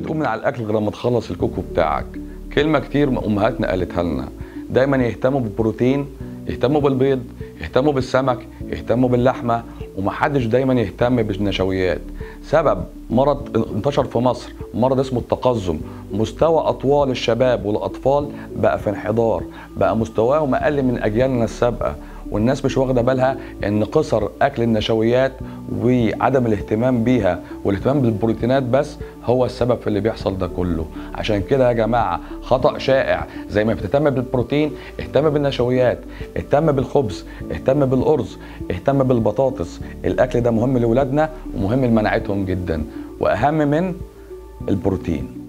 بتقوم من على الاكل غير لما تخلص الكوكو بتاعك كلمه كتير امهاتنا قالتها لنا دايما يهتموا بالبروتين يهتموا بالبيض يهتموا بالسمك يهتموا باللحمه ومحدش دايما يهتم بالنشويات سبب مرض انتشر في مصر مرض اسمه التقزم مستوى اطوال الشباب والاطفال بقى في انحدار بقى مستواهم اقل من اجيالنا السابقه والناس مش واخده بالها ان قصر اكل النشويات وعدم الاهتمام بيها والاهتمام بالبروتينات بس هو السبب في اللي بيحصل ده كله عشان كده يا جماعه خطا شائع زي ما بتهتم بالبروتين اهتم بالنشويات اهتم بالخبز اهتم بالارز اهتم بالبطاطس الاكل ده مهم لاولادنا ومهم لمناعتهم جدا واهم من البروتين